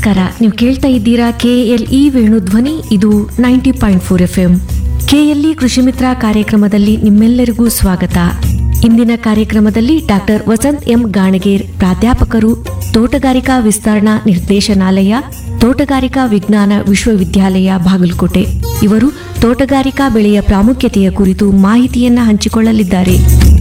ನಮಸ್ಕಾರ ನೀವು ಕೇಳ್ತಾ ಇದ್ದೀರಾ ಕೆಎಲ್ಇ ವೇಣು ಧ್ವನಿ ಇದು ninety point four F M KLE Krishi Mitra ಕಾರ್ಯಕ್ರಮದಲ್ಲಿ ನಿಮ್ಮೆಲ್ಲರಿಗೂ ಸ್ವಾಗತ ಇಂದಿನ ಕಾರ್ಯಕ್ರಮದಲ್ಲಿ ಡಾಕ್ಟರ್ ವಸಂತ್ ಎಂ ಗಾಣಗೇರ್ ಪ್ರಾಧ್ಯಾಪಕರು ತೋಟಗಾರಿಕಾ ವಿಸ್ತರಣಾ ನಿರ್ದೇಶನಾಲಯ ತೋಟಗಾರಿಕಾ ವಿಜ್ಞಾನ ವಿಶ್ವವಿದ್ಯಾಲಯ ಬಾಗಲಕೋಟೆ ಇವರು ತೋಟಗಾರಿಕಾ ಬೆಳೆಯ ಪ್ರಾಮುಖ್ಯತೆಯ ಕುರಿತು ಮಾಹಿತಿಯನ್ನ ಹಂಚಿಕೊಳ್ಳಲಿದ್ದಾರೆ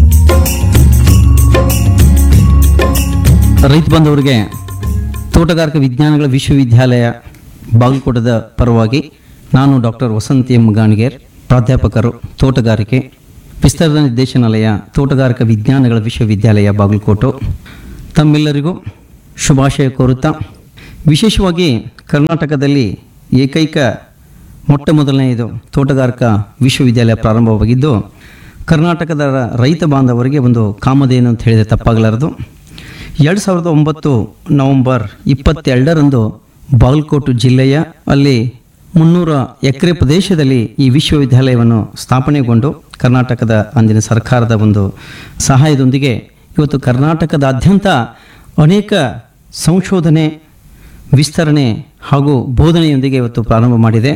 ರೈತ ಬಂಧುವರಿಗೆ ತೋಟಗಾರಿಕಾ ವಿಜ್ಞಾನಗಳ ವಿಶ್ವವಿದ್ಯಾಲಯ ಬಾಗಲಕೋಟದ ಪರವಾಗಿ ನಾನು ಡಾಕ್ಟರ್ ವಸಂತ್ ಎಂ ಗಾಣಿಗೇರ್ ಪ್ರಾಧ್ಯಾಪಕರು ತೋಟಗಾರಿಕೆ ವಿಸ್ತರಣಾ ನಿರ್ದೇಶನಾಲಯ ತೋಟಗಾರಿಕಾ ವಿಜ್ಞಾನಗಳ ವಿಶ್ವವಿದ್ಯಾಲಯ ಬಾಗಲಕೋಟು ತಮ್ಮೆಲ್ಲರಿಗೂ ಶುಭಾಶಯ ಕೋರುತ್ತಾ ವಿಶೇಷವಾಗಿ ಕರ್ನಾಟಕದಲ್ಲಿ ಏಕೈಕ ಮೊಟ್ಟ ಮೊದಲನೆಯದು ತೋಟಗಾರಿಕಾ ವಿಶ್ವವಿದ್ಯಾಲಯ ಪ್ರಾರಂಭವಾಗಿದ್ದು ಕರ್ನಾಟಕದ ರೈತ ಬಾಂಧವರಿಗೆ ಒಂದು ಕಾಮಧೇನು ಅಂತ ಹೇಳಿದರೆ ತಪ್ಪಾಗಲಾರದು ಎರಡು ಸಾವಿರದ ಒಂಬತ್ತು ನವೆಂಬರ್ ಇಪ್ಪತ್ತೆರಡರಂದು ಬಾಗಲಕೋಟೆ ಜಿಲ್ಲೆಯ ಅಲ್ಲಿ ಮುನ್ನೂರ ಎಕರೆ ಪ್ರದೇಶದಲ್ಲಿ ಈ ವಿಶ್ವವಿದ್ಯಾಲಯವನ್ನು ಸ್ಥಾಪನೆಗೊಂಡು ಕರ್ನಾಟಕದ ಅಂದಿನ ಸರ್ಕಾರದ ಒಂದು ಸಹಾಯದೊಂದಿಗೆ ಇವತ್ತು ಕರ್ನಾಟಕದಾದ್ಯಂತ ಅನೇಕ ಸಂಶೋಧನೆ ವಿಸ್ತರಣೆ ಹಾಗೂ ಬೋಧನೆಯೊಂದಿಗೆ ಇವತ್ತು ಪ್ರಾರಂಭ ಮಾಡಿದೆ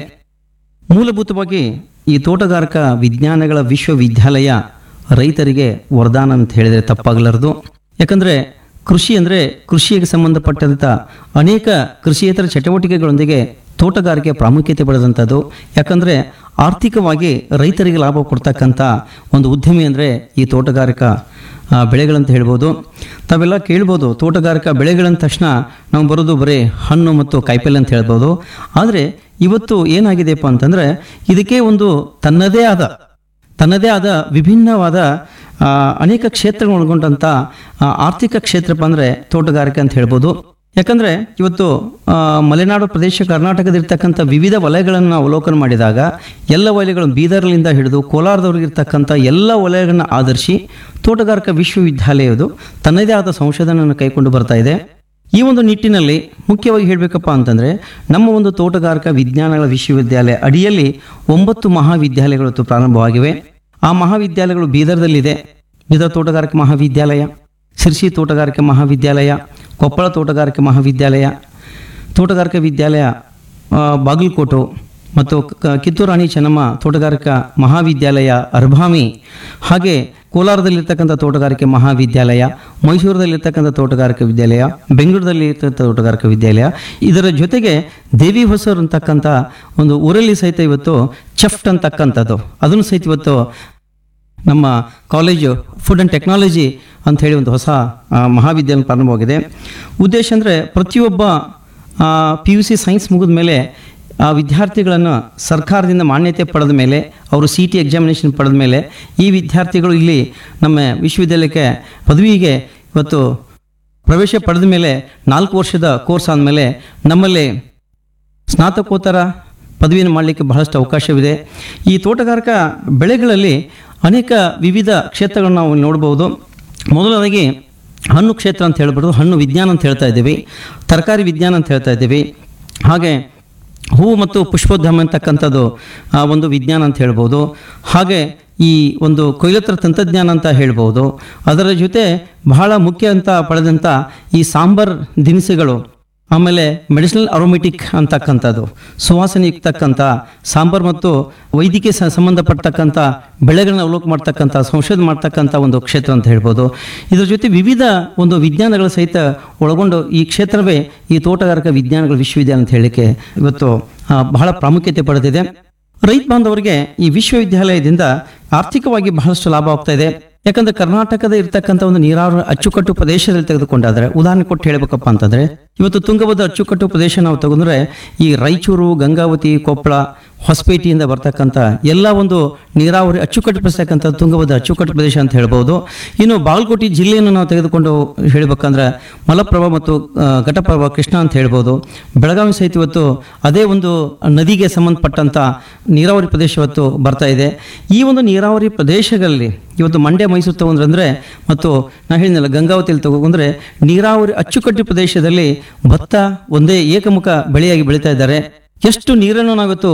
ಮೂಲಭೂತವಾಗಿ ಈ ತೋಟಗಾರಿಕಾ ವಿಜ್ಞಾನಗಳ ವಿಶ್ವವಿದ್ಯಾಲಯ ರೈತರಿಗೆ ವರದಾನ ಅಂತ ಹೇಳಿದರೆ ತಪ್ಪಾಗಲಾರದು ಯಾಕಂದರೆ ಕೃಷಿ ಅಂದರೆ ಕೃಷಿಗೆ ಸಂಬಂಧಪಟ್ಟಂಥ ಅನೇಕ ಕೃಷಿಯೇತರ ಚಟುವಟಿಕೆಗಳೊಂದಿಗೆ ತೋಟಗಾರಿಕೆ ಪ್ರಾಮುಖ್ಯತೆ ಪಡೆದಂಥದ್ದು ಯಾಕಂದರೆ ಆರ್ಥಿಕವಾಗಿ ರೈತರಿಗೆ ಲಾಭ ಕೊಡ್ತಕ್ಕಂಥ ಒಂದು ಉದ್ಯಮಿ ಅಂದರೆ ಈ ತೋಟಗಾರಿಕಾ ಆ, ಬೆಳೆಗಳಂತ ಹೇಳ್ಬೋದು ತಾವೆಲ್ಲ ಕೇಳ್ಬೋದು ತೋಟಗಾರಿಕಾ ಬೆಳೆಗಳಂದ ತಕ್ಷಣ ನಾವು ಬರೋದು ಬರೀ ಹಣ್ಣು ಮತ್ತು ಕಾಯಿಪಲ್ಲೆ ಅಂತ ಹೇಳ್ಬೋದು ಆದರೆ ಇವತ್ತು ಏನಾಗಿದೆಯಪ್ಪ ಅಂತಂದರೆ ಇದಕ್ಕೆ ಒಂದು ತನ್ನದೇ ಆದ ತನ್ನದೇ ಆದ ವಿಭಿನ್ನವಾದ ಆ, ಅನೇಕ ಕ್ಷೇತ್ರಗಳು ಒಳಗೊಂಡಂಥ ಆ, ಆರ್ಥಿಕ ಕ್ಷೇತ್ರಪ್ಪ ಅಂದರೆ ತೋಟಗಾರಿಕೆ ಅಂತ ಹೇಳ್ಬೋದು ಯಾಕಂದರೆ ಇವತ್ತು ಆ, ಮಲೆನಾಡು ಪ್ರದೇಶ ಕರ್ನಾಟಕದಲ್ಲಿರ್ತಕ್ಕಂಥ ವಿವಿಧ ವಲಯಗಳನ್ನು ಅವಲೋಕನ ಮಾಡಿದಾಗ ಎಲ್ಲ ವಲಯಗಳು ಬೀದರ್ಲಿಂದ ಹಿಡಿದು ಕೋಲಾರದವ್ರಿಗಿರ್ತಕ್ಕಂಥ ಎಲ್ಲ ವಲಯಗಳನ್ನು ಆಧರಿಸಿ ತೋಟಗಾರಿಕಾ ವಿಶ್ವವಿದ್ಯಾಲಯದು ತನ್ನದೇ ಆದ ಸಂಶೋಧನೆಯನ್ನು ಕೈಕೊಂಡು ಬರ್ತಾ ಇದೆ ಈ ಒಂದು ನಿಟ್ಟಿನಲ್ಲಿ ಮುಖ್ಯವಾಗಿ ಹೇಳಬೇಕಪ್ಪ ಅಂತಂದರೆ ನಮ್ಮ ಒಂದು ತೋಟಗಾರಿಕಾ ವಿಜ್ಞಾನಗಳ ವಿಶ್ವವಿದ್ಯಾಲಯ ಅಡಿಯಲ್ಲಿ ಒಂಬತ್ತು ಮಹಾವಿದ್ಯಾಲಯಗಳು ಇವತ್ತು ಪ್ರಾರಂಭವಾಗಿವೆ ಆ ಮಹಾವಿದ್ಯಾಲಯಗಳು ಬೀದರ್ದಲ್ಲಿದೆ ಬೀದರ್ ತೋಟಗಾರಿಕೆ ಮಹಾವಿದ್ಯಾಲಯ ಸಿರ್ಸಿ ತೋಟಗಾರಿಕೆ ಮಹಾವಿದ್ಯಾಲಯ ಕೊಪ್ಪಳ ತೋಟಗಾರಿಕೆ ಮಹಾವಿದ್ಯಾಲಯ ತೋಟಗಾರಿಕೆ ವಿದ್ಯಾಲಯ ಆ, ಬಾಗಲಕೋಟು ಮತ್ತು ಕ- ಕಿತ್ತೂರು ರಾಣಿ ಚೆನ್ನಮ್ಮ ತೋಟಗಾರಿಕಾ ಮಹಾವಿದ್ಯಾಲಯ ಅರ್ಭಾಮಿ ಹಾಗೆ ಕೋಲಾರದಲ್ಲಿರ್ತಕ್ಕಂಥ ತೋಟಗಾರಿಕೆ ಮಹಾವಿದ್ಯಾಲಯ ಮೈಸೂರದಲ್ಲಿರ್ತಕ್ಕಂಥ ತೋಟಗಾರಿಕೆ ವಿದ್ಯಾಲಯ ಬೆಂಗಳೂರಲ್ಲಿ ಇರ್ತಕ್ಕಂಥ ತೋಟಗಾರಿಕೆ ವಿದ್ಯಾಲಯ ಇದರ ಜೊತೆಗೆ ದೇವಿ ಹೊಸೂರು ಅಂತಕ್ಕಂಥ ಒಂದು ಊರಲ್ಲಿ ಸಹಿತ ಇವತ್ತು ಚೆಫ್ಟ್ ಅಂತಕ್ಕಂಥದ್ದು ಅದನ್ನು ಸಹಿತ ಇವತ್ತು ನಮ್ಮ ಕಾಲೇಜು ಫುಡ್ ಆ್ಯಂಡ್ ಟೆಕ್ನಾಲಜಿ ಅಂತ ಹೇಳಿ ಒಂದು ಹೊಸ ಆ, ಮಹಾವಿದ್ಯಾಲಯ ಪ್ರಾರಂಭವಾಗಿದೆ ಉದ್ದೇಶ ಅಂದರೆ ಪ್ರತಿಯೊಬ್ಬ ಪಿ ಯು ಸಿ ಸೈನ್ಸ್ ಮುಗಿದ ಮೇಲೆ ಆ ವಿದ್ಯಾರ್ಥಿಗಳನ್ನು ಸರ್ಕಾರದಿಂದ ಮಾನ್ಯತೆ ಪಡೆದ ಮೇಲೆ ಅವರು ಸಿ ಟಿ ಎಕ್ಸಾಮಿನೇಷನ್ ಪಡೆದ ಮೇಲೆ ಈ ವಿದ್ಯಾರ್ಥಿಗಳು ಇಲ್ಲಿ ನಮ್ಮ ವಿಶ್ವವಿದ್ಯಾಲಯಕ್ಕೆ ಪದವಿಗೆ ಇವತ್ತು ಪ್ರವೇಶ ಪಡೆದ ಮೇಲೆ ನಾಲ್ಕು ವರ್ಷದ ಕೋರ್ಸ್ ಆದಮೇಲೆ ನಮ್ಮಲ್ಲಿ ಸ್ನಾತಕೋತ್ತರ ಪದವಿಯನ್ನು ಮಾಡಲಿಕ್ಕೆ ಬಹಳಷ್ಟು ಅವಕಾಶವಿದೆ ಈ ತೋಟಗಾರಿಕಾ ಬೆಳೆಗಳಲ್ಲಿ ಅನೇಕ ವಿವಿಧ ಕ್ಷೇತ್ರಗಳನ್ನು ನಾವು ನೋಡ್ಬೋದು ಮೊದಲನೇದಾಗಿ ಹಣ್ಣು ಕ್ಷೇತ್ರ ಅಂತ ಹೇಳ್ಬೋದು ಹಣ್ಣು ವಿಜ್ಞಾನ ಅಂತ ಹೇಳ್ತಾ ಇದ್ದೀವಿ ತರಕಾರಿ ವಿಜ್ಞಾನ ಅಂತ ಹೇಳ್ತಾ ಇದ್ದೀವಿ ಹಾಗೆ ಹೂವು ಮತ್ತು ಪುಷ್ಪೋದ್ಯಮ ಅಂತಕ್ಕಂಥದ್ದು ಆ, ಒಂದು ವಿಜ್ಞಾನ ಅಂತ ಹೇಳ್ಬೋದು ಹಾಗೆ ಈ ಒಂದು ಕೊಯ್ಲೋತ್ತರ ತಂತ್ರಜ್ಞಾನ ಅಂತ ಹೇಳ್ಬೋದು ಅದರ ಜೊತೆ ಬಹಳ ಮುಖ್ಯ ಅಂತ ಪಡೆದಂಥ ಈ ಸಾಂಬಾರ್ ದಿನಸಿಗಳು ಆಮೇಲೆ ಮೆಡಿಸಿನಲ್ ಅರೋಮೆಟಿಕ್ ಅಂತಕ್ಕಂಥದ್ದು ಸುವಾಸನೆ ಇರ್ತಕ್ಕಂಥ ಸಾಂಬಾರ್ ಮತ್ತು ವೈದ್ಯಕೀಯ ಸ- ಸಂಬಂಧಪಟ್ಟಕ್ಕಂಥ ಬೆಳೆಗಳನ್ನ ಅವಲೋಕ ಮಾಡ್ತಕ್ಕಂಥ ಸಂಶೋಧನೆ ಮಾಡ್ತಕ್ಕಂಥ ಒಂದು ಕ್ಷೇತ್ರ ಅಂತ ಹೇಳ್ಬೋದು ಇದ್ರ ಜೊತೆ ವಿವಿಧ ಒಂದು ವಿಜ್ಞಾನಗಳ ಸಹಿತ ಒಳಗೊಂಡು ಈ ಕ್ಷೇತ್ರವೇ ಈ ತೋಟಗಾರಿಕಾ ವಿಜ್ಞಾನಗಳ ವಿಶ್ವವಿದ್ಯಾಲಯ ಅಂತ ಹೇಳಲಿಕ್ಕೆ ಇವತ್ತು ಆ, ಬಹಳ ಪ್ರಾಮುಖ್ಯತೆ ಪಡೆದಿದೆ ರೈತ ಬಾಂಧವರಿಗೆ ಈ ವಿಶ್ವವಿದ್ಯಾಲಯದಿಂದ ಆರ್ಥಿಕವಾಗಿ ಬಹಳಷ್ಟು ಲಾಭ ಆಗ್ತಾ ಇದೆ ಯಾಕಂದ್ರೆ ಕರ್ನಾಟಕದ ಇರ್ತಕ್ಕಂಥ ಒಂದು ನೀರಾವರಿ ಅಚ್ಚುಕಟ್ಟು ಪ್ರದೇಶದಲ್ಲಿ ತೆಗೆದುಕೊಂಡಾದ್ರೆ ಉದಾಹರಣೆ ಕೊಟ್ಟು ಹೇಳಬೇಕಪ್ಪ ಅಂತಂದ್ರೆ ಇವತ್ತು ತುಂಗಭದ್ರಾ ಅಚ್ಚುಕಟ್ಟು ಪ್ರದೇಶ ನಾವು ತಗೊಂಡ್ರೆ ಈ ರಾಯಚೂರು ಗಂಗಾವತಿ ಕೊಪ್ಪಳ ಹೊಸಪೇಟೆಯಿಂದ ಬರ್ತಕ್ಕಂಥ ಎಲ್ಲ ಒಂದು ನೀರಾವರಿ ಅಚ್ಚುಕಟ್ಟು ಪ್ರಸ್ತಕ್ಕಂಥ ತುಂಗಭದ್ರಾ ಅಚ್ಚುಕಟ್ಟು ಪ್ರದೇಶ ಅಂತ ಹೇಳ್ಬೋದು ಇನ್ನು ಬಾಗಲಕೋಟೆ ಜಿಲ್ಲೆಯನ್ನು ನಾವು ತೆಗೆದುಕೊಂಡು ಹೇಳಬೇಕಂದ್ರೆ ಮಲಪ್ರಭಾ ಮತ್ತು ಆ, ಘಟಪ್ರಭಾ ಕೃಷ್ಣ ಅಂತ ಹೇಳ್ಬೋದು ಬೆಳಗಾವಿ ಸಹಿತ ಇವತ್ತು ಅದೇ ಒಂದು ನದಿಗೆ ಸಂಬಂಧಪಟ್ಟಂಥ ನೀರಾವರಿ ಪ್ರದೇಶ ಇವತ್ತು ಬರ್ತಾ ಇದೆ ಈ ಒಂದು ನೀರಾವರಿ ಪ್ರದೇಶಗಳಲ್ಲಿ ಇವತ್ತು ಮಂಡ್ಯ ಮೈಸೂರು ತಗೊಂಡ್ರೆ ಮತ್ತು ನಾ ಹೇಳಿದ್ನಲ್ಲ ಗಂಗಾವತಿಯಲ್ಲಿ ತಗೊಂಡ್ರೆ ನೀರಾವರಿ ಅಚ್ಚುಕಟ್ಟು ಪ್ರದೇಶದಲ್ಲಿ ಭತ್ತ ಒಂದೇ ಏಕಮುಖ ಬೆಳೆಯಾಗಿ ಬೆಳೀತಾ ಇದ್ದಾರೆ ಎಷ್ಟು ನೀರನ್ನು ನಾವಿವತ್ತು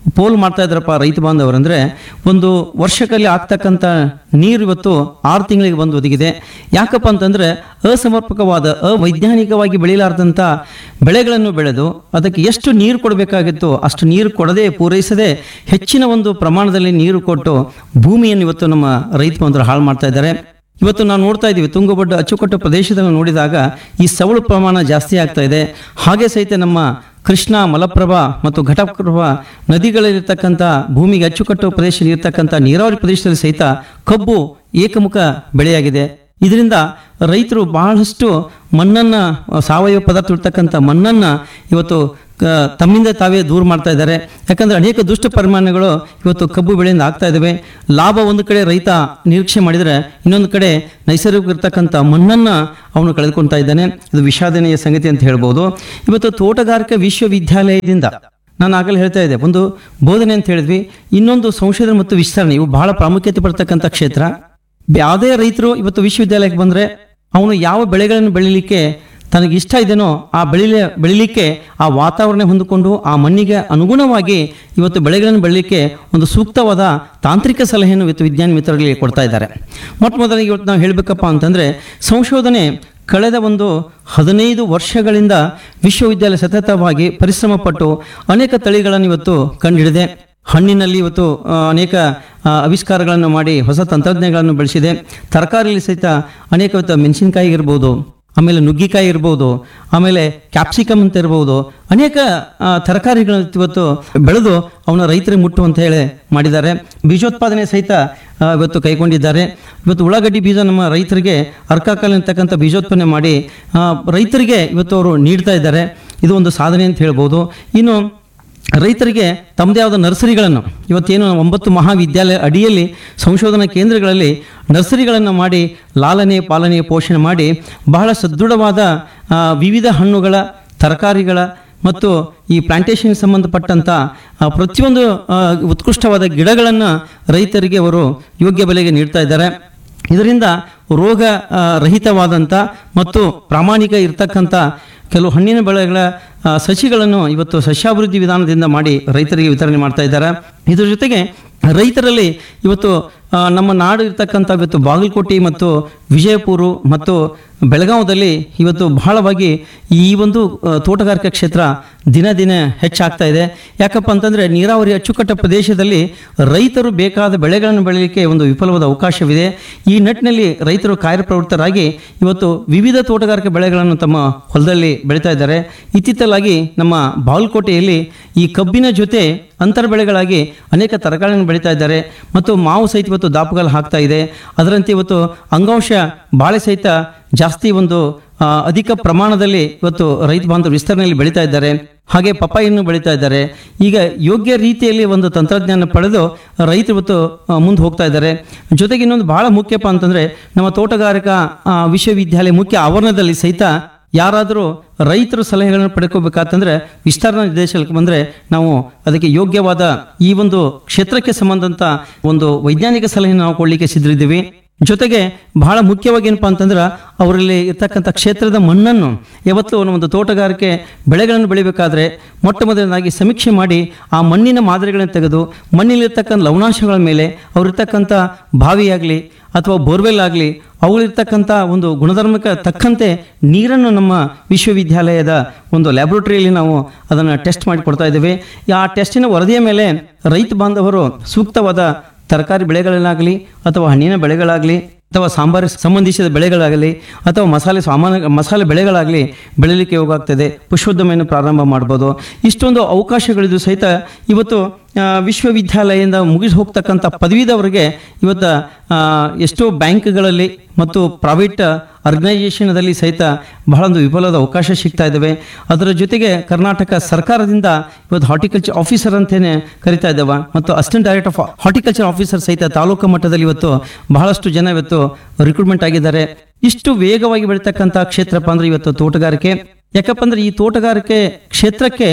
ಪೋಲ್ ಮಾಡ್ತಾ ಇದ್ರಪ್ಪ ರೈತ ಬಾಂಧವರಂದ್ರೆ ಒಂದು ವರ್ಷದಲ್ಲಿ ಆಗ್ತಕ್ಕಂಥ ನೀರು ಇವತ್ತು ಆರು ತಿಂಗಳಿಗೆ ಬಂದು ಒದಗಿದೆ ಯಾಕಪ್ಪ ಅಂತಂದ್ರೆ ಅಸಮರ್ಪಕವಾದ ಅವೈಜ್ಞಾನಿಕವಾಗಿ ಬೆಳೆಯಲಾರ್ದಂಥ ಬೆಳೆಗಳನ್ನು ಬೆಳೆದು ಅದಕ್ಕೆ ಎಷ್ಟು ನೀರು ಕೊಡಬೇಕಾಗಿತ್ತು ಅಷ್ಟು ನೀರು ಕೊಡದೆ ಪೂರೈಸದೆ ಹೆಚ್ಚಿನ ಒಂದು ಪ್ರಮಾಣದಲ್ಲಿ ನೀರು ಕೊಟ್ಟು ಭೂಮಿಯನ್ನು ಇವತ್ತು ನಮ್ಮ ರೈತ ಬಾಂಧವರು ಹಾಳು ಮಾಡ್ತಾ ಇದ್ದಾರೆ ಇವತ್ತು ನಾವು ನೋಡ್ತಾ ಇದ್ದೀವಿ ತುಂಗಭದ್ದ ಅಚ್ಚುಕಟ್ಟು ಪ್ರದೇಶದಲ್ಲಿ ನೋಡಿದಾಗ ಈ ಸವಳು ಪ್ರಮಾಣ ಜಾಸ್ತಿ ಆಗ್ತಾ ಇದೆ ಹಾಗೆ ಸಹಿತ ನಮ್ಮ ಕೃಷ್ಣ ಮಲಪ್ರಭಾ ಮತ್ತು ಘಟಪ್ರಭಾ ನದಿಗಳಲ್ಲಿರ್ತಕ್ಕಂಥ ಭೂಮಿಗೆ ಅಚ್ಚುಕಟ್ಟು ಪ್ರದೇಶ ಇರ್ತಕ್ಕಂಥ ನೀರಾವರಿ ಪ್ರದೇಶದಲ್ಲಿ ಸಹಿತ ಕಬ್ಬು ಏಕಮುಖ ಬೆಳೆಯಾಗಿದೆ ಇದರಿಂದ ರೈತರು ಬಹಳಷ್ಟು ಮಣ್ಣನ್ನು ಸಾವಯವ ಪದಾರ್ಥ ಇರ್ತಕ್ಕಂಥ ಮಣ್ಣನ್ನು ಇವತ್ತು ಕ- ತಮ್ಮಿಂದ ತಾವೇ ದೂರ ಮಾಡ್ತಾ ಇದ್ದಾರೆ ಯಾಕಂದ್ರೆ ಅನೇಕ ದುಷ್ಟ ಪರಿಮಾಣಗಳು ಇವತ್ತು ಕಬ್ಬು ಬೆಳೆಯಿಂದ ಆಗ್ತಾ ಇದ್ದಾವೆ ಲಾಭ ಒಂದು ಕಡೆ ರೈತ ನಿರೀಕ್ಷೆ ಮಾಡಿದರೆ ಇನ್ನೊಂದು ಕಡೆ ನೈಸರ್ಗಿಕ ಇರ್ತಕ್ಕಂಥ ಮಣ್ಣನ್ನು ಅವನು ಕಳೆದುಕೊಳ್ತಾ ಇದ್ದಾನೆ ಇದು ವಿಷಾದನೀಯ ಸಂಗತಿ ಅಂತ ಹೇಳ್ಬೋದು ಇವತ್ತು ತೋಟಗಾರಿಕಾ ವಿಶ್ವವಿದ್ಯಾಲಯದಿಂದ ನಾನು ಆಗಲೇ ಹೇಳ್ತಾ ಇದ್ದೆ ಒಂದು ಬೋಧನೆ ಅಂತ ಹೇಳಿದ್ವಿ ಇನ್ನೊಂದು ಸಂಶೋಧನೆ ಮತ್ತು ವಿಸ್ತರಣೆ ಇವು ಬಹಳ ಪ್ರಾಮುಖ್ಯತೆ ಪಡ್ತಕ್ಕಂಥ ಕ್ಷೇತ್ರ ಯಾವುದೇ ರೈತರು ಇವತ್ತು ವಿಶ್ವವಿದ್ಯಾಲಯಕ್ಕೆ ಬಂದರೆ ಅವನು ಯಾವ ಬೆಳೆಗಳನ್ನು ಬೆಳಿಲಿಕ್ಕೆ ತನಗೆ ಇಷ್ಟ ಇದೆನೋ ಆ ಬೆಳಿಲೆ ಬೆಳಿಲಿಕ್ಕೆ ಆ ವಾತಾವರಣ ಹೊಂದಿಕೊಂಡು ಆ ಮಣ್ಣಿಗೆ ಅನುಗುಣವಾಗಿ ಇವತ್ತು ಬೆಳೆಗಳನ್ನು ಬೆಳಿಲಿಕ್ಕೆ ಒಂದು ಸೂಕ್ತವಾದ ತಾಂತ್ರಿಕ ಸಲಹೆಯನ್ನು ಇವತ್ತು ವಿಜ್ಞಾನ ಮಿತ್ರರಿಗೆ ಕೊಡ್ತಾ ಇದ್ದಾರೆ ಮೊಟ್ಟ ಮೊದಲಿಗೆ ಇವತ್ತು ನಾವು ಹೇಳಬೇಕಪ್ಪ ಅಂತಂದರೆ ಸಂಶೋಧನೆ ಕಳೆದ ಒಂದು ಹದಿನೈದು ವರ್ಷಗಳಿಂದ ವಿಶ್ವವಿದ್ಯಾಲಯ ಸತತವಾಗಿ ಪರಿಶ್ರಮ ಪಟ್ಟು ಅನೇಕ ತಳಿಗಳನ್ನು ಇವತ್ತು ಕಂಡುಹಿಡಿದೆ ಹಣ್ಣಿನಲ್ಲಿ ಇವತ್ತು ಆ, ಅನೇಕ ಆ, ಆವಿಷ್ಕಾರಗಳನ್ನು ಮಾಡಿ ಹೊಸ ತಂತ್ರಜ್ಞಾನಗಳನ್ನು ಬೆಳೆಸಿದೆ ತರಕಾರಿಯಲ್ಲಿ ಸಹಿತ ಅನೇಕ ಇವತ್ತು ಮೆಣಸಿನಕಾಯಿ ಇರ್ಬೋದು ಆಮೇಲೆ ನುಗ್ಗಿಕಾಯಿ ಇರ್ಬೋದು ಆಮೇಲೆ ಕ್ಯಾಪ್ಸಿಕಮ್ ಅಂತ ಇರ್ಬೋದು ಅನೇಕ ಆ, ತರಕಾರಿಗಳನ್ನು ಇವತ್ತು ಬೆಳೆದು ಅವನ ರೈತರಿಗೆ ಮುಟ್ಟುವಂತ ಹೇಳಿ ಮಾಡಿದ್ದಾರೆ ಬೀಜೋತ್ಪಾದನೆ ಸಹಿತ ಆ, ಇವತ್ತು ಕೈಗೊಂಡಿದ್ದಾರೆ ಇವತ್ತು ಉಳ್ಳಾಗಡ್ಡಿ ಬೀಜ ನಮ್ಮ ರೈತರಿಗೆ ಅರ್ಕಾಕಾಲ ಅಂತಕ್ಕಂಥ ಬೀಜೋತ್ಪನ್ನ ಮಾಡಿ ಆ, ರೈತರಿಗೆ ಇವತ್ತು ಅವರು ನೀಡ್ತಾ ಇದ್ದಾರೆ ಇದು ಒಂದು ಸಾಧನೆ ಅಂತ ಹೇಳ್ಬೋದು ಇನ್ನು ರೈತರಿಗೆ ತಮ್ಮದೇ ಆದ ನರ್ಸರಿಗಳನ್ನು ಇವತ್ತೇನು ಒಂಬತ್ತು ಮಹಾವಿದ್ಯಾಲಯ ಅಡಿಯಲ್ಲಿ ಸಂಶೋಧನಾ ಕೇಂದ್ರಗಳಲ್ಲಿ ನರ್ಸರಿಗಳನ್ನು ಮಾಡಿ ಲಾಲನೆ ಪಾಲನೆ ಪೋಷಣೆ ಮಾಡಿ ಬಹಳ ಸದೃಢವಾದ ಆ, ವಿವಿಧ ಹಣ್ಣುಗಳ ತರಕಾರಿಗಳ ಮತ್ತು ಈ ಪ್ಲಾಂಟೇಶನ್ಗೆ ಸಂಬಂಧಪಟ್ಟಂಥ ಆ, ಪ್ರತಿಯೊಂದು ಆ, ಉತ್ಕೃಷ್ಟವಾದ ಗಿಡಗಳನ್ನು ರೈತರಿಗೆ ಅವರು ಯೋಗ್ಯ ಬೆಲೆಗೆ ನೀಡ್ತಾ ಇದ್ದಾರೆ ಇದರಿಂದ ರೋಗ ಆ, ರಹಿತವಾದಂಥ ಮತ್ತು ಪ್ರಾಮಾಣಿಕ ಇರತಕ್ಕಂಥ ಕೆಲವು ಹಣ್ಣಿನ ಬೆಳೆಗಳ ಆ, ಸಸಿಗಳನ್ನು ಇವತ್ತು ಸಸ್ಯಾಭಿವೃದ್ಧಿ ವಿಧಾನದಿಂದ ಮಾಡಿ ರೈತರಿಗೆ ವಿತರಣೆ ಮಾಡ್ತಾ ಇದ್ದಾರೆ ಇದ್ರ ಜೊತೆಗೆ ರೈತರಲ್ಲಿ ಇವತ್ತು ಆ, ನಮ್ಮ ನಾಡು ಇರ್ತಕ್ಕಂಥ ಇವತ್ತು ಬಾಗಲಕೋಟೆ ಮತ್ತು ವಿಜಯಪುರ ಮತ್ತು ಬೆಳಗಾವದಲ್ಲಿ ಇವತ್ತು ಬಹಳವಾಗಿ ಈ ಒಂದು ಆ, ತೋಟಗಾರಿಕಾ ಕ್ಷೇತ್ರ ದಿನ ದಿನ ಹೆಚ್ಚಾಗ್ತಾ ಇದೆ ಯಾಕಪ್ಪ ಅಂತಂದರೆ ನೀರಾವರಿ ಅಚ್ಚುಕಟ್ಟ ಪ್ರದೇಶದಲ್ಲಿ ರೈತರು ಬೇಕಾದ ಬೆಳೆಗಳನ್ನು ಬೆಳೀಲಿಕ್ಕೆ ಒಂದು ವಿಫಲವಾದ ಅವಕಾಶವಿದೆ ಈ ನಿಟ್ಟಿನಲ್ಲಿ ರೈತರು ಕಾರ್ಯಪ್ರವೃತ್ತರಾಗಿ ಇವತ್ತು ವಿವಿಧ ತೋಟಗಾರಿಕೆ ಬೆಳೆಗಳನ್ನು ತಮ್ಮ ಹೊಲದಲ್ಲಿ ಬೆಳೀತಾ ಇದ್ದಾರೆ ಇತ್ತಿತ್ತಲಾಗಿ ನಮ್ಮ ಬಾಗಲಕೋಟೆಯಲ್ಲಿ ಈ ಕಬ್ಬಿನ ಜೊತೆ ಅಂತರ ಬೆಳೆಗಳಾಗಿ ಅನೇಕ ತರಕಾರಿಗಳನ್ನು ಬೆಳೀತಾ ಇದ್ದಾರೆ ಮತ್ತು ಮಾವು ಸಹಿತ ಇವತ್ತು ದಾಪುಗಾಲು ಹಾಕ್ತಾ ಇದೆ ಅದರಂತೆ ಇವತ್ತು ಅಂಗಾಂಶ ಬಾಳೆ ಸಹಿತ ಜಾಸ್ತಿ ಒಂದು ಆ, ಅಧಿಕ ಪ್ರಮಾಣದಲ್ಲಿ ಇವತ್ತು ರೈತ ಬಾಂಧವರು ವಿಸ್ತರಣೆಯಲ್ಲಿ ಬೆಳೀತಾ ಇದ್ದಾರೆ ಹಾಗೆ ಪಪ್ಪಾಯನ್ನು ಬೆಳೀತಾ ಇದ್ದಾರೆ ಈಗ ಯೋಗ್ಯ ರೀತಿಯಲ್ಲಿ ಒಂದು ತಂತ್ರಜ್ಞಾನ ಪಡೆದು ರೈತರು ಇವತ್ತು ಮುಂದೆ ಹೋಗ್ತಾ ಇದ್ದಾರೆ ಜೊತೆಗೆ ಇನ್ನೊಂದು ಬಹಳ ಮುಖ್ಯಪ್ಪ ಅಂತಂದ್ರೆ ನಮ್ಮ ತೋಟಗಾರಿಕಾ ಆ, ವಿಶ್ವವಿದ್ಯಾಲಯ ಮುಖ್ಯ ಆವರಣದಲ್ಲಿ ಸಹಿತ ಯಾರಾದರೂ ರೈತರು ಸಲಹೆಗಳನ್ನು ಪಡ್ಕೋಬೇಕಾತಂದ್ರೆ ವಿಸ್ತರಣಾ ನಿರ್ದೇಶನಕ್ಕೆ ಬಂದರೆ ನಾವು ಅದಕ್ಕೆ ಯೋಗ್ಯವಾದ ಈ ಒಂದು ಕ್ಷೇತ್ರಕ್ಕೆ ಸಂಬಂಧಂತ ಒಂದು ವೈಜ್ಞಾನಿಕ ಸಲಹೆ ನಾವು ಕೊಡಲಿಕ್ಕೆ ಸಿದ್ಧರಿದ್ದೀವಿ ಜೊತೆಗೆ ಬಹಳ ಮುಖ್ಯವಾಗಿ ಏನಪ್ಪಾ ಅಂತಂದ್ರೆ ಅವರಲ್ಲಿ ಇರ್ತಕ್ಕಂಥ ಕ್ಷೇತ್ರದ ಮಣ್ಣನ್ನು ಯಾವತ್ತೂ ಒಂದು ತೋಟಗಾರಿಕೆ ಬೆಳೆಗಳನ್ನು ಬೆಳಿಬೇಕಾದ್ರೆ ಮೊಟ್ಟ ಮೊದಲನೇದಾಗಿ ಸಮೀಕ್ಷೆ ಮಾಡಿ ಆ ಮಣ್ಣಿನ ಮಾದರಿಗಳನ್ನು ತೆಗೆದು ಮಣ್ಣಿಲಿರ್ತಕ್ಕಂಥ ಲವಣಾಂಶಗಳ ಮೇಲೆ ಅವರಿರ್ತಕ್ಕಂಥ ಬಾವಿಯಾಗಲಿ ಅಥವಾ ಬೋರ್ವೆಲ್ ಆಗಲಿ ಅವುಗಳಿರ್ತಕ್ಕಂಥ ಒಂದು ಗುಣಧರ್ಮಕ್ಕೆ ತಕ್ಕಂತೆ ನೀರನ್ನು ನಮ್ಮ ವಿಶ್ವವಿದ್ಯಾಲಯದ ಒಂದು ಲ್ಯಾಬ್ರೋಟರಿಯಲ್ಲಿ ನಾವು ಅದನ್ನು ಟೆಸ್ಟ್ ಮಾಡಿ ಕೊಡ್ತಾ ಇದ್ದೇವೆ ಆ ಟೆಸ್ಟಿನ ವರದಿಯ ಮೇಲೆ ರೈತ ಬಾಂಧವರು ಸೂಕ್ತವಾದ ತರಕಾರಿ ಬೆಳೆಗಳನ್ನಾಗಲಿ ಅಥವಾ ಹಣ್ಣಿನ ಬೆಳೆಗಳಾಗಲಿ ಅಥವಾ ಸಾಂಬಾರಿಗೆ ಸಂಬಂಧಿಸಿದ ಬೆಳೆಗಳಾಗಲಿ ಅಥವಾ ಮಸಾಲೆ ಸಾಮಾನ್ಯ ಮಸಾಲೆ ಬೆಳೆಗಳಾಗಲಿ ಬೆಳೀಲಿಕ್ಕೆ ಯೋಗಾಗ್ತದೆ ಪುಷ್ಪೋದ್ಯಮೆಯನ್ನು ಪ್ರಾರಂಭ ಮಾಡ್ಬೋದು ಇಷ್ಟೊಂದು ಅವಕಾಶಗಳಿದ್ದು ಸಹಿತ ಇವತ್ತು ಆ, ವಿಶ್ವವಿದ್ಯಾಲಯದಿಂದ ಮುಗಿಸಿ ಹೋಗ್ತಕ್ಕಂಥ ಪದವೀದವರಿಗೆ ಇವತ್ತು ಆ, ಎಷ್ಟೋ ಬ್ಯಾಂಕ್ಗಳಲ್ಲಿ ಮತ್ತು ಪ್ರೈವೇಟ್ ಆರ್ಗನೈಸೇಷನ್ದಲ್ಲಿ ಸಹಿತ ಬಹಳ ಒಂದು ವಿಫಲವಾದ ಅವಕಾಶ ಸಿಗ್ತಾ ಇದ್ದಾವೆ ಅದರ ಜೊತೆಗೆ ಕರ್ನಾಟಕ ಸರ್ಕಾರದಿಂದ ಇವತ್ತು ಹಾರ್ಟಿಕಲ್ಚರ್ ಆಫೀಸರ್ ಅಂತಲೇ ಕರಿತಾ ಇದ್ದಾವೆ ಮತ್ತು assistant director of horticulture officer ಸಹಿತ ತಾಲೂಕು ಮಟ್ಟದಲ್ಲಿ ಇವತ್ತು ಬಹಳಷ್ಟು ಜನ ಇವತ್ತು ರಿಕ್ರೂಟ್ಮೆಂಟ್ ಆಗಿದ್ದಾರೆ ಇಷ್ಟು ವೇಗವಾಗಿ ಬೆಳೀತಕ್ಕಂಥ ಕ್ಷೇತ್ರಪ್ಪ ಅಂದ್ರೆ ಇವತ್ತು ತೋಟಗಾರಿಕೆ ಯಾಕಪ್ಪ ಅಂದ್ರೆ ಈ ತೋಟಗಾರಿಕೆ ಕ್ಷೇತ್ರಕ್ಕೆ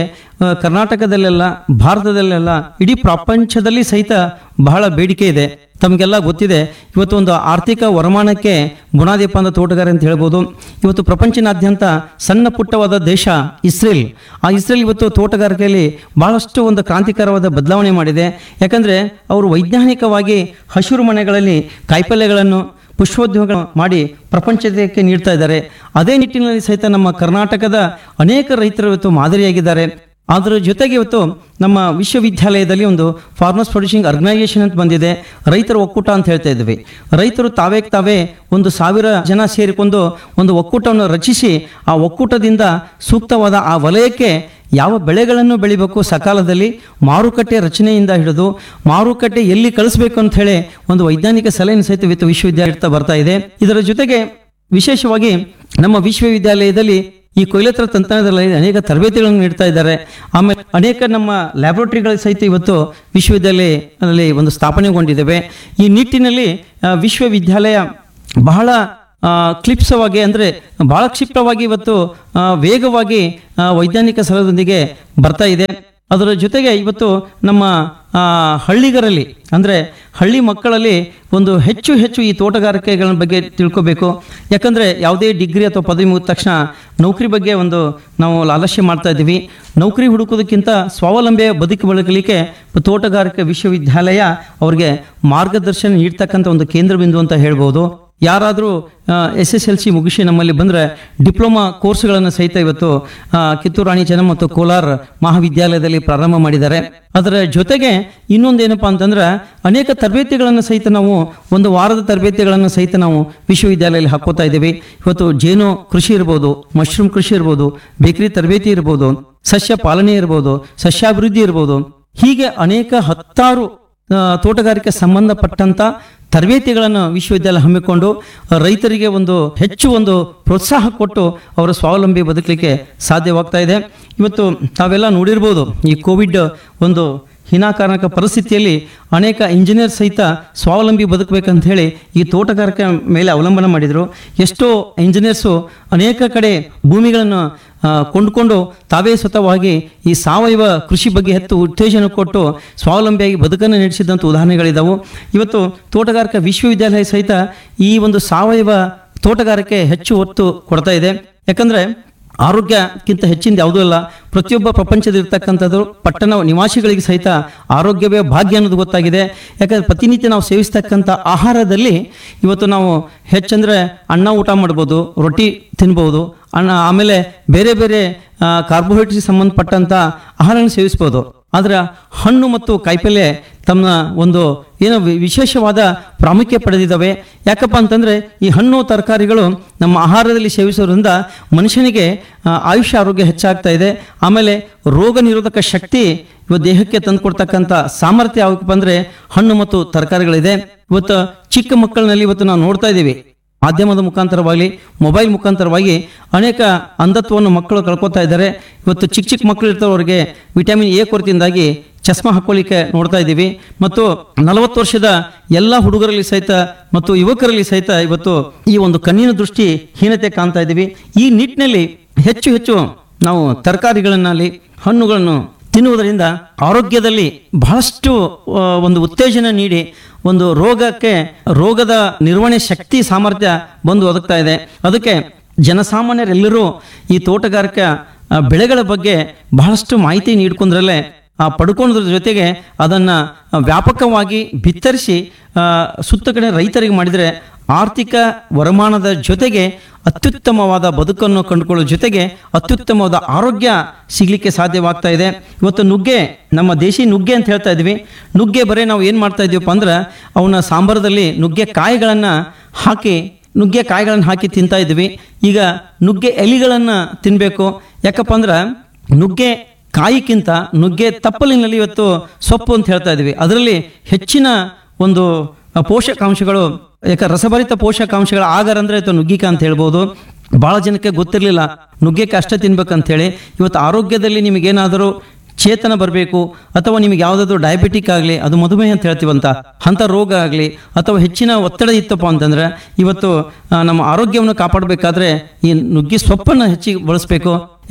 ಆ, ಕರ್ನಾಟಕದಲ್ಲೆಲ್ಲ ಭಾರತದಲ್ಲೆಲ್ಲ ಇಡೀ ಪ್ರಪಂಚದಲ್ಲಿ ಸಹಿತ ಬಹಳ ಬೇಡಿಕೆ ಇದೆ ತಮಗೆಲ್ಲ ಗೊತ್ತಿದೆ ಇವತ್ತು ಒಂದು ಆರ್ಥಿಕ ವರಮಾನಕ್ಕೆ ಬುನಾದಿಯಪ್ಪ ಅಂತ ತೋಟಗಾರ ಅಂತ ಹೇಳ್ಬೋದು ಇವತ್ತು ಪ್ರಪಂಚನಾದ್ಯಂತ ಸಣ್ಣ ಪುಟ್ಟವಾದ ದೇಶ ಇಸ್ರೇಲ್ ಆ ಇಸ್ರೇಲ್ ಇವತ್ತು ತೋಟಗಾರಿಕೆಯಲ್ಲಿ ಬಹಳಷ್ಟು ಒಂದು ಕ್ರಾಂತಿಕರವಾದ ಬದಲಾವಣೆ ಮಾಡಿದೆ ಯಾಕಂದರೆ ಅವರು ವೈಜ್ಞಾನಿಕವಾಗಿ ಹಸಿರು ಮನೆಗಳಲ್ಲಿ ಕಾಯಿಪಲ್ಯಗಳನ್ನು ಪುಷ್ಪೋದ್ಯೋಗ ಮಾಡಿ ಪ್ರಪಂಚಕ್ಕೆ ನೀಡ್ತಾ ಇದ್ದಾರೆ ಅದೇ ನಿಟ್ಟಿನಲ್ಲಿ ಸಹಿತ ನಮ್ಮ ಕರ್ನಾಟಕದ ಅನೇಕ ರೈತರು ಇವತ್ತು ಮಾದರಿಯಾಗಿದ್ದಾರೆ ಅದರ ಜೊತೆಗೆ ಇವತ್ತು ನಮ್ಮ ವಿಶ್ವವಿದ್ಯಾಲಯದಲ್ಲಿ ಒಂದು ಫಾರ್ಮರ್ಸ್ ಪ್ರೊಡ್ಯೂಸಿಂಗ್ ಆರ್ಗನೈಸೇಷನ್ ಅಂತ ಬಂದಿದೆ ರೈತರ ಒಕ್ಕೂಟ ಅಂತ ಹೇಳ್ತಾ ಇದ್ವಿ ರೈತರು ತಾವೇ ತಾವೇ ಒಂದು ಸಾವಿರ ಜನ ಸೇರಿಕೊಂಡು ಒಂದು ಒಕ್ಕೂಟವನ್ನು ರಚಿಸಿ ಆ ಒಕ್ಕೂಟದಿಂದ ಸೂಕ್ತವಾದ ಆ ವಲಯಕ್ಕೆ ಯಾವ ಬೆಳೆಗಳನ್ನು ಬೆಳಿಬೇಕು ಸಕಾಲದಲ್ಲಿ ಮಾರುಕಟ್ಟೆ ರಚನೆಯಿಂದ ಹಿಡಿದು ಮಾರುಕಟ್ಟೆ ಎಲ್ಲಿ ಕಳಿಸ್ಬೇಕು ಅಂತ ಹೇಳಿ ಒಂದು ವೈಜ್ಞಾನಿಕ ಸಲಹೆಯನ್ನು ಸಹಿತ ಇವತ್ತು ವಿಶ್ವವಿದ್ಯಾಲಯ ಬರ್ತಾ ಇದೆ ಇದರ ಜೊತೆಗೆ ವಿಶೇಷವಾಗಿ ನಮ್ಮ ವಿಶ್ವವಿದ್ಯಾಲಯದಲ್ಲಿ ಈ ಕೊಯ್ಲತ್ರ ತಂತ್ರಜ್ಞಾನದಲ್ಲಿ ಅನೇಕ ತರಬೇತಿಗಳನ್ನು ನೀಡ್ತಾ ಇದ್ದಾರೆ ಆಮೇಲೆ ಅನೇಕ ನಮ್ಮ ಲ್ಯಾಬೊರೇಟರಿಗಳ ಸಹಿತ ಇವತ್ತು ವಿಶ್ವವಿದ್ಯಾಲಯದಲ್ಲಿ ಒಂದು ಸ್ಥಾಪನೆಗೊಂಡಿದ್ದೇವೆ ಈ ನಿಟ್ಟಿನಲ್ಲಿ ಆ, ವಿಶ್ವವಿದ್ಯಾಲಯ ಬಹಳ ಆ, ಕ್ಲಿಪ್ಸವಾಗಿ ಅಂದರೆ ಬಹಳ ಕ್ಷಿಪ್ರವಾಗಿ ಇವತ್ತು ಆ, ವೇಗವಾಗಿ ಆ, ವೈಜ್ಞಾನಿಕ ಸಲಹೆಯೊಂದಿಗೆ ಬರ್ತಾ ಇದೆ ಅದರ ಜೊತೆಗೆ ಇವತ್ತು ನಮ್ಮ ಆ, ಹಳ್ಳಿಗರಲ್ಲಿ ಅಂದರೆ ಹಳ್ಳಿ ಮಕ್ಕಳಲ್ಲಿ ಒಂದು ಹೆಚ್ಚು ಹೆಚ್ಚು ಈ ತೋಟಗಾರಿಕೆಗಳ ಬಗ್ಗೆ ತಿಳ್ಕೋಬೇಕು ಯಾಕಂದರೆ ಯಾವುದೇ ಡಿಗ್ರಿ ಅಥವಾ ಪದವಿ ಮುಗಿದ ತಕ್ಷಣ ನೌಕರಿ ಬಗ್ಗೆ ಒಂದು ನಾವು ಆಲಸ್ಯ ಮಾಡ್ತಾ ಇದ್ದೀವಿ ನೌಕರಿ ಹುಡುಕೋದಕ್ಕಿಂತ ಸ್ವಾವಲಂಬಿಯ ಬದುಕು ಬೆಳಗಲಿಕ್ಕೆ ತೋಟಗಾರಿಕೆ ವಿಶ್ವವಿದ್ಯಾಲಯ ಅವ್ರಿಗೆ ಮಾರ್ಗದರ್ಶನ ನೀಡ್ತಕ್ಕಂಥ ಒಂದು ಕೇಂದ್ರ ಬಿಂದು ಅಂತ ಹೇಳ್ಬೋದು ಯಾರಾದರೂ ಎಸ್ ಎಸ್ ಎಲ್ ಸಿ ಮುಗಿಸಿ ನಮ್ಮಲ್ಲಿ ಬಂದರೆ ಡಿಪ್ಲೊಮಾ ಕೋರ್ಸ್ಗಳನ್ನು ಸಹಿತ ಇವತ್ತು ಆ, ಕಿತ್ತೂರು ರಾಣಿ ಚೆನ್ನಮ್ಮ ಮತ್ತು ಕೋಲಾರ ಮಹಾವಿದ್ಯಾಲಯದಲ್ಲಿ ಪ್ರಾರಂಭ ಮಾಡಿದ್ದಾರೆ ಅದರ ಜೊತೆಗೆ ಇನ್ನೊಂದೇನಪ್ಪ ಅಂತಂದ್ರೆ ಅನೇಕ ತರಬೇತಿಗಳನ್ನು ಸಹಿತ ನಾವು ಒಂದು ವಾರದ ತರಬೇತಿಗಳನ್ನು ಸಹಿತ ನಾವು ವಿಶ್ವವಿದ್ಯಾಲಯದಲ್ಲಿ ಹಾಕೋತಾ ಇದ್ದೀವಿ ಇವತ್ತು ಜೇನು ಕೃಷಿ ಇರ್ಬೋದು ಮಶ್ರೂಮ್ ಕೃಷಿ ಇರ್ಬೋದು ಬೇಕರಿ ತರಬೇತಿ ಇರ್ಬೋದು ಸಸ್ಯ ಪಾಲನೆ ಇರ್ಬೋದು ಸಸ್ಯಾಭಿವೃದ್ಧಿ ಇರ್ಬೋದು ಹೀಗೆ ಅನೇಕ ಹತ್ತಾರು ಆ, ತೋಟಗಾರಿಕೆ ಸಂಬಂಧಪಟ್ಟಂತ ತರಬೇತಿಗಳನ್ನು ವಿಶ್ವವಿದ್ಯಾಲಯ ಹಮ್ಮಿಕೊಂಡು ರೈತರಿಗೆ ಒಂದು ಹೆಚ್ಚು ಒಂದು ಪ್ರೋತ್ಸಾಹ ಕೊಟ್ಟು ಅವರ ಸ್ವಾವಲಂಬಿ ಬದುಕಲಿಕ್ಕೆ ಸಾಧ್ಯವಾಗ್ತಾ ಇದೆ ಇವತ್ತು ತಾವೆಲ್ಲ ನೋಡಿರ್ಬೋದು ಈ ಕೋವಿಡ್ ಒಂದು ಹೀನಾಕಾರಕ ಪರಿಸ್ಥಿತಿಯಲ್ಲಿ ಅನೇಕ ಇಂಜಿನಿಯರ್ ಸಹಿತ ಸ್ವಾವಲಂಬಿ ಬದುಕಬೇಕಂತ ಹೇಳಿ ಈ ತೋಟಗಾರಿಕೆ ಮೇಲೆ ಅವಲಂಬನೆ ಮಾಡಿದರು ಎಷ್ಟೋ ಇಂಜಿನಿಯರ್ಸು ಅನೇಕ ಕಡೆ ಭೂಮಿಗಳನ್ನು ಆ, ಕೊಂಡುಕೊಂಡು ತಾವೇ ಸ್ವತಃವಾಗಿ ಈ ಸಾವಯವ ಕೃಷಿ ಬಗ್ಗೆ ಹೆಚ್ಚು ಉತ್ತೇಜನ ಕೊಟ್ಟು ಸ್ವಾವಲಂಬಿಯಾಗಿ ಬದುಕನ್ನು ನಡೆಸಿದಂಥ ಉದಾಹರಣೆಗಳಿದ್ದಾವೆ ಇವತ್ತು ತೋಟಗಾರಿಕಾ ವಿಶ್ವವಿದ್ಯಾಲಯ ಸಹಿತ ಈ ಒಂದು ಸಾವಯವ ತೋಟಗಾರಿಕೆ ಹೆಚ್ಚು ಒತ್ತು ಕೊಡ್ತಾ ಇದೆ ಯಾಕಂದರೆ ಆರೋಗ್ಯಕ್ಕಿಂತ ಹೆಚ್ಚಿಂದ ಯಾವುದೂ ಇಲ್ಲ ಪ್ರತಿಯೊಬ್ಬ ಪ್ರಪಂಚದಲ್ಲಿರ್ತಕ್ಕಂಥದ್ದು ಪಟ್ಟಣ ನಿವಾಸಿಗಳಿಗೆ ಸಹಿತ ಆರೋಗ್ಯವೇ ಭಾಗ್ಯ ಅನ್ನೋದು ಗೊತ್ತಾಗಿದೆ ಯಾಕಂದರೆ ಪ್ರತಿನಿತ್ಯ ನಾವು ಸೇವಿಸ್ತಕ್ಕಂಥ ಆಹಾರದಲ್ಲಿ ಇವತ್ತು ನಾವು ಹೆಚ್ಚಂದರೆ ಅನ್ನ ಊಟ ಮಾಡ್ಬೋದು ರೊಟ್ಟಿ ತಿನ್ಬೋದು ಅನ್ನ ಆಮೇಲೆ ಬೇರೆ ಬೇರೆ ಕಾರ್ಬೋಹೈಡ್ರೇಟ್ಸ್ ಸಂಬಂಧಪಟ್ಟಂಥ ಆಹಾರವನ್ನು ಸೇವಿಸ್ಬೋದು ಆದರೆ ಹಣ್ಣು ಮತ್ತು ಕಾಯಿಪಲ್ಯ ತಮ್ಮ ಒಂದು ಏನು ವಿ- ವಿಶೇಷವಾದ ಪ್ರಾಮುಖ್ಯ ಪಡೆದಿದ್ದಾವೆ ಯಾಕಪ್ಪ ಅಂತಂದರೆ ಈ ಹಣ್ಣು ತರಕಾರಿಗಳು ನಮ್ಮ ಆಹಾರದಲ್ಲಿ ಸೇವಿಸೋದ್ರಿಂದ ಮನುಷ್ಯನಿಗೆ ಆ, ಆಯುಷ್ಯ ಆರೋಗ್ಯ ಹೆಚ್ಚಾಗ್ತಾ ಇದೆ ಆಮೇಲೆ ರೋಗ ನಿರೋಧಕ ಶಕ್ತಿ ಇವತ್ತು ದೇಹಕ್ಕೆ ತಂದುಕೊಡ್ತಕ್ಕಂಥ ಸಾಮರ್ಥ್ಯ ಯಾವಪ್ಪ ಅಂದರೆ ಹಣ್ಣು ಮತ್ತು ತರಕಾರಿಗಳಿದೆ ಇವತ್ತು ಚಿಕ್ಕ ಮಕ್ಕಳಲ್ಲಿ ಇವತ್ತು ನಾವು ನೋಡ್ತಾ ಇದ್ದೀವಿ ಮಾಧ್ಯಮದ ಮುಖಾಂತರವಾಗಿ ಮೊಬೈಲ್ ಮುಖಾಂತರವಾಗಿ ಅನೇಕ ಅಂಧತ್ವವನ್ನು ಮಕ್ಕಳು ಕಳ್ಕೊತಾ ಇದ್ದಾರೆ ಇವತ್ತು ಚಿಕ್ಕ ಚಿಕ್ಕ ಮಕ್ಕಳು ಇರ್ತವ್ರಿಗೆ ವಿಟಮಿನ್ ಎ ಕೊರತೆಯಿಂದಾಗಿ ಚಸ್ಮಾ ಹಾಕೊಳ್ಳಿಕ್ಕೆ ನೋಡ್ತಾ ಇದ್ದೀವಿ ಮತ್ತು ನಲವತ್ತು ವರ್ಷದ ಎಲ್ಲ ಹುಡುಗರಲ್ಲಿ ಸಹಿತ ಮತ್ತು ಯುವಕರಲ್ಲಿ ಸಹಿತ ಇವತ್ತು ಈ ಒಂದು ಕಣ್ಣಿನ ದೃಷ್ಟಿ ಹೀನತೆ ಕಾಣ್ತಾ ಇದ್ದೀವಿ ಈ ನಿಟ್ಟಿನಲ್ಲಿ ಹೆಚ್ಚು ಹೆಚ್ಚು ನಾವು ತರಕಾರಿಗಳನ್ನಲ್ಲಿ ಹಣ್ಣುಗಳನ್ನು ತಿನ್ನುವುದರಿಂದ ಆರೋಗ್ಯದಲ್ಲಿ ಬಹಳಷ್ಟು ಆ, ಒಂದು ಉತ್ತೇಜನ ನೀಡಿ ಒಂದು ರೋಗಕ್ಕೆ ರೋಗದ ನಿರ್ವಹಣೆ ಶಕ್ತಿ ಸಾಮರ್ಥ್ಯ ಬಂದು ಒದಗ್ತಾ ಇದೆ ಅದಕ್ಕೆ ಜನಸಾಮಾನ್ಯರೆಲ್ಲರೂ ಈ ತೋಟಗಾರಿಕಾ ಆ, ಬೆಳೆಗಳ ಬಗ್ಗೆ ಬಹಳಷ್ಟು ಮಾಹಿತಿ ನೀಡ್ಕೊಂಡ್ರಲ್ಲೇ ಆ ಪಡ್ಕೊಳ್ಳೋದ್ರ ಜೊತೆಗೆ ಅದನ್ನು ವ್ಯಾಪಕವಾಗಿ ಬಿತ್ತರಿಸಿ ಆ, ಸುತ್ತ ಕಡೆ ರೈತರಿಗೆ ಮಾಡಿದರೆ ಆರ್ಥಿಕ ವರಮಾನದ ಜೊತೆಗೆ ಅತ್ಯುತ್ತಮವಾದ ಬದುಕನ್ನು ಕಂಡುಕೊಳ್ಳೋ ಜೊತೆಗೆ ಅತ್ಯುತ್ತಮವಾದ ಆರೋಗ್ಯ ಸಿಗಲಿಕ್ಕೆ ಸಾಧ್ಯವಾಗ್ತಾ ಇದೆ ಇವತ್ತು ನುಗ್ಗೆ ನಮ್ಮ ದೇಶಿ ನುಗ್ಗೆ ಅಂತ ಹೇಳ್ತಾ ಇದ್ವಿ ನುಗ್ಗೆ ಬರೀ ನಾವು ಏನು ಮಾಡ್ತಾ ಇದೀವಪ್ಪ ಅಂದ್ರೆ ಅವನ ಸಾಂಬಾರದಲ್ಲಿ ನುಗ್ಗೆ ಕಾಯಿಗಳನ್ನು ಹಾಕಿ ನುಗ್ಗೆ ಕಾಯಿಗಳನ್ನು ಹಾಕಿ ತಿಂತಾ ಇದ್ವಿ ಈಗ ನುಗ್ಗೆ ಎಲಿಗಳನ್ನು ತಿನ್ನಬೇಕು ಯಾಕಪ್ಪ ಅಂದ್ರೆ ನುಗ್ಗೆ ಕಾಯಿಕ್ಕಿಂತ ನುಗ್ಗೆ ತಪ್ಪಲಿನಲ್ಲಿ ಇವತ್ತು ಸೊಪ್ಪು ಅಂತ ಹೇಳ್ತಾ ಇದ್ವಿ ಅದರಲ್ಲಿ ಹೆಚ್ಚಿನ ಒಂದು ಆ, ಪೋಷಕಾಂಶಗಳು ಯಾಕೆ ರಸಭರಿತ ಪೋಷಕಾಂಶಗಳ ಆಗರ ಅಂದ್ರೆ ಇವತ್ತು ನುಗ್ಗಿಕ ಅಂತ ಹೇಳ್ಬೋದು ಭಾಳ ಜನಕ್ಕೆ ಗೊತ್ತಿರಲಿಲ್ಲ ನುಗ್ಗೆಕಾಯಿ ಅಷ್ಟೇ ತಿನ್ಬೇಕಂತ ಹೇಳಿ ಇವತ್ತು ಆರೋಗ್ಯದಲ್ಲಿ ನಿಮಗೇನಾದರೂ ಚೇತನ ಬರಬೇಕು ಅಥವಾ ನಿಮಗೆ ಯಾವುದಾದ್ರೂ ಡಯಾಬಿಟಿಕ್ ಆಗಲಿ ಅದು ಮಧುಮೇಹ ಅಂತ ಹೇಳ್ತೀವಂತ ಅಂಥ ರೋಗ ಆಗಲಿ ಅಥವಾ ಹೆಚ್ಚಿನ ಒತ್ತಡ ಇತ್ತಪ್ಪ ಅಂತಂದ್ರೆ ಇವತ್ತು ಆ, ನಮ್ಮ ಆರೋಗ್ಯವನ್ನು ಕಾಪಾಡಬೇಕಾದ್ರೆ ಈ ನುಗ್ಗಿ ಸೊಪ್ಪನ್ನು ಹೆಚ್ಚಿಗೆ ಬಳಸಬೇಕು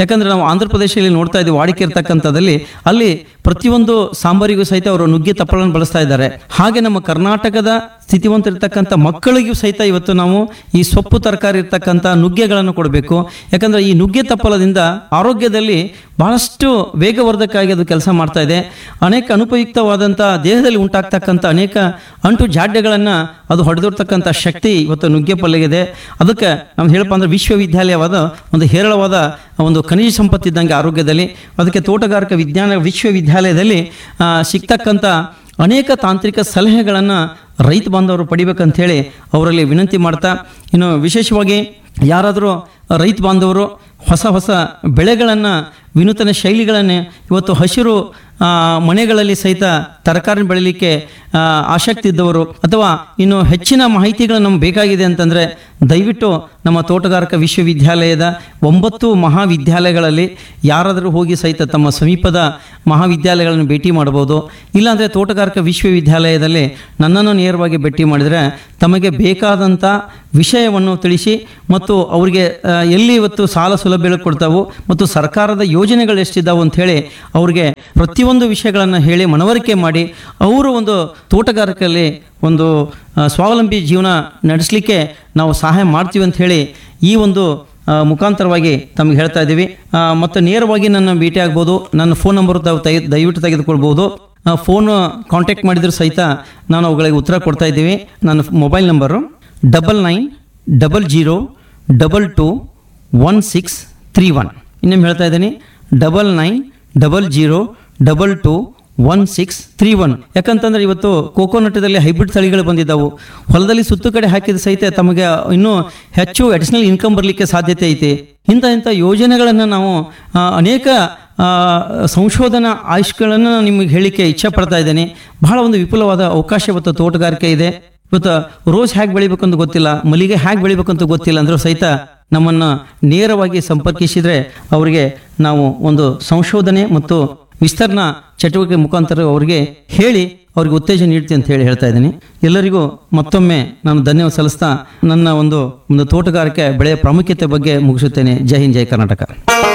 ಯಾಕಂದರೆ ನಾವು ಆಂಧ್ರ ಪ್ರದೇಶದಲ್ಲಿ ನೋಡ್ತಾ ಇದ್ದೀವಿ ವಾಡಿಕೆ ಇರ್ತಕ್ಕಂಥದ್ದಲ್ಲಿ ಅಲ್ಲಿ ಪ್ರತಿಯೊಂದು ಸಾಂಬಾರಿಗೂ ಸಹಿತ ಅವರು ನುಗ್ಗೆ ತಪ್ಪಳನ್ನು ಬಳಸ್ತಾ ಇದ್ದಾರೆ ಹಾಗೆ ನಮ್ಮ ಕರ್ನಾಟಕದ ಸ್ಥಿತಿವಂತರಿರ್ತಕ್ಕಂಥ ಮಕ್ಕಳಿಗೂ ಸಹಿತ ಇವತ್ತು ನಾವು ಈ ಸೊಪ್ಪು ತರಕಾರಿ ಇರ್ತಕ್ಕಂಥ ನುಗ್ಗೆಗಳನ್ನು ಕೊಡಬೇಕು ಯಾಕಂದರೆ ಈ ನುಗ್ಗೆ ತಪ್ಪಲದಿಂದ ಆರೋಗ್ಯದಲ್ಲಿ ಬಹಳಷ್ಟು ವೇಗವರ್ಧಕವಾಗಿ ಅದು ಕೆಲಸ ಮಾಡ್ತಾ ಇದೆ ಅನೇಕ ಅನುಪಯುಕ್ತವಾದಂಥ ದೇಹದಲ್ಲಿ ಉಂಟಾಗ್ತಕ್ಕಂಥ ಅನೇಕ ಅಂಟು ಜಾಡ್ಯಗಳನ್ನು ಅದು ಹೊಡೆದಿರ್ತಕ್ಕಂಥ ಶಕ್ತಿ ಇವತ್ತು ನುಗ್ಗೆ ಪಲ್ಲೆಗಿದೆ ಅದಕ್ಕೆ ನಾವು ಹೇಳಪ್ಪ ಅಂದ್ರೆ ವಿಶ್ವವಿದ್ಯಾಲಯವಾದ ಒಂದು ಹೇರಳವಾದ ಒಂದು ಖನಿಜ ಸಂಪತ್ತಿದ್ದಂಗೆ ಆರೋಗ್ಯದಲ್ಲಿ ಅದಕ್ಕೆ ತೋಟಗಾರಿಕಾ ವಿಜ್ಞಾನ ವಿಶ್ವವಿದ್ಯಾಲಯದಲ್ಲಿ ಆ, ಸಿಗ್ತಕ್ಕಂಥ ಅನೇಕ ತಾಂತ್ರಿಕ ಸಲಹೆಗಳನ್ನು ರೈತ ಬಾಂಧವರು ಪಡಿಬೇಕಂತೇಳಿ ಅವರಲ್ಲಿ ವಿನಂತಿ ಮಾಡ್ತಾ ಇನ್ನು ವಿಶೇಷವಾಗಿ ಯಾರಾದರೂ ರೈತ ಬಾಂಧವರು ಹೊಸ ಹೊಸ ಬೆಳೆಗಳನ್ನು ವಿನೂತನ ಶೈಲಿಗಳನ್ನು ಇವತ್ತು ಹಸಿರು ಆ, ಮನೆಗಳಲ್ಲಿ ಸಹಿತ ತರಕಾರಿ ಬೆಳೀಲಿಕ್ಕೆ ಆ, ಆಸಕ್ತಿ ಇದ್ದವರು ಅಥವಾ ಇನ್ನು ಹೆಚ್ಚಿನ ಮಾಹಿತಿಗಳು ನಮ್ಗೆ ಬೇಕಾಗಿದೆ ಅಂತಂದರೆ ದಯವಿಟ್ಟು ನಮ್ಮ ತೋಟಗಾರಿಕಾ ವಿಶ್ವವಿದ್ಯಾಲಯದ ಒಂಬತ್ತು ಮಹಾವಿದ್ಯಾಲಯಗಳಲ್ಲಿ ಯಾರಾದರೂ ಹೋಗಿ ಸಹಿತ ತಮ್ಮ ಸಮೀಪದ ಮಹಾವಿದ್ಯಾಲಯಗಳನ್ನು ಭೇಟಿ ಮಾಡ್ಬೋದು ಇಲ್ಲಾಂದರೆ ತೋಟಗಾರಿಕಾ ವಿಶ್ವವಿದ್ಯಾಲಯದಲ್ಲಿ ನನ್ನನ್ನು ನೇರವಾಗಿ ಭೇಟಿ ಮಾಡಿದರೆ ತಮಗೆ ಬೇಕಾದಂಥ ವಿಷಯವನ್ನು ತಿಳಿಸಿ ಮತ್ತು ಅವರಿಗೆ ಆ, ಎಲ್ಲಿ ಇವತ್ತು ಸಾಲ ಸೌಲಭ್ಯಗಳು ಕೊಡ್ತಾವು ಮತ್ತು ಸರ್ಕಾರದ ಯೋಜನೆಗಳು ಎಷ್ಟಿದ್ದಾವೆ ಅಂಥೇಳಿ ಅವ್ರಿಗೆ ಪ್ರತಿಯೊಂದು ವಿಷಯಗಳನ್ನು ಹೇಳಿ ಮನವರಿಕೆ ಮಾಡಿ ಅವರು ಒಂದು ತೋಟಗಾರಿಕೆಯಲ್ಲಿ ಒಂದು ಆ, ಸ್ವಾವಲಂಬಿ ಜೀವನ ನಡೆಸಲಿಕ್ಕೆ ನಾವು ಸಹಾಯ ಮಾಡ್ತೀವಿ ಅಂತ ಹೇಳಿ ಈ ಒಂದು ಆ, ಮುಖಾಂತರವಾಗಿ ತಮಗೆ ಹೇಳ್ತಾ ಇದ್ದೀವಿ ಆ, ಮತ್ತು ನೇರವಾಗಿ ನನ್ನ ಭೇಟಿ ಆಗ್ಬೋದು ನನ್ನ ಫೋನ್ ನಂಬರ್ ತಾವು ತೈ ದಯವಿಟ್ಟು ತೆಗೆದುಕೊಳ್ಬೋದು ಫೋನ್ ಕಾಂಟ್ಯಾಕ್ಟ್ ಮಾಡಿದ್ರು ಸಹಿತ ನಾನು ಅವುಗಳಿಗೆ ಉತ್ತರ ಕೊಡ್ತಾ ಇದ್ದೀವಿ ನನ್ನ mobile number double nine double zero double two one six three one ಇನ್ನೊಮ್ಮೆ ಹೇಳ್ತಾ ಇದ್ದೀನಿ double nine double zero double two one six three one ಯಾಕಂತಂದ್ರೆ ಇವತ್ತು ಕೋಕೋನಟ್ಟದಲ್ಲಿ ಹೈಬ್ರಿಡ್ ತಳಿಗಳು ಬಂದಿದ್ದಾವು ಹೊಲದಲ್ಲಿ ಸುತ್ತು ಕಡೆ ಹಾಕಿದ ಸಹಿತ ತಮಗೆ ಇನ್ನೂ ಹೆಚ್ಚು ಅಡಿಷನಲ್ ಇನ್ಕಮ್ ಬರಲಿಕ್ಕೆ ಸಾಧ್ಯತೆ ಐತಿ ಇಂಥ ಇಂಥ ಯೋಜನೆಗಳನ್ನು ನಾವು ಆ, ಅನೇಕ ಆ, ಸಂಶೋಧನಾ ಆಯುಷ್ಗಳನ್ನು ನಿಮಗೆ ಹೇಳಲಿಕ್ಕೆ ಇಚ್ಛೆ ಪಡ್ತಾ ಇದ್ದೇನೆ ಬಹಳ ಒಂದು ವಿಪುಲವಾದ ಅವಕಾಶ ಇವತ್ತು ತೋಟಗಾರಿಕೆ ಇದೆ ಇವತ್ತು ರೋಸ್ ಹೇಗೆ ಬೆಳಿಬೇಕಂತ ಗೊತ್ತಿಲ್ಲ ಮಲ್ಲಿಗೆ ಹೇಗೆ ಬೆಳಿಬೇಕಂತ ಗೊತ್ತಿಲ್ಲ ಅಂದ್ರೂ ಸಹಿತ ನಮ್ಮನ್ನು ನೇರವಾಗಿ ಸಂಪರ್ಕಿಸಿದರೆ ಅವರಿಗೆ ನಾವು ಒಂದು ಸಂಶೋಧನೆ ಮತ್ತು ವಿಸ್ತರಣಾ ಚಟುವಟಿಕೆ ಮುಖಾಂತರ ಅವರಿಗೆ ಹೇಳಿ ಅವ್ರಿಗೆ ಉತ್ತೇಜನ ನೀಡ್ತೀನಿ ಅಂತ ಹೇಳಿ ಹೇಳ್ತಾ ಇದ್ದೀನಿ ಎಲ್ಲರಿಗೂ ಮತ್ತೊಮ್ಮೆ ನಾನು ಧನ್ಯವಾದ ಸಲ್ಲಿಸ್ತಾ ನನ್ನ ಒಂದು ಒಂದು ತೋಟಗಾರಿಕೆ ಬೆಳೆಯ ಪ್ರಾಮುಖ್ಯತೆ ಬಗ್ಗೆ ಮುಗಿಸುತ್ತೇನೆ ಜೈ ಹಿಂದ್ ಜೈ ಕರ್ನಾಟಕ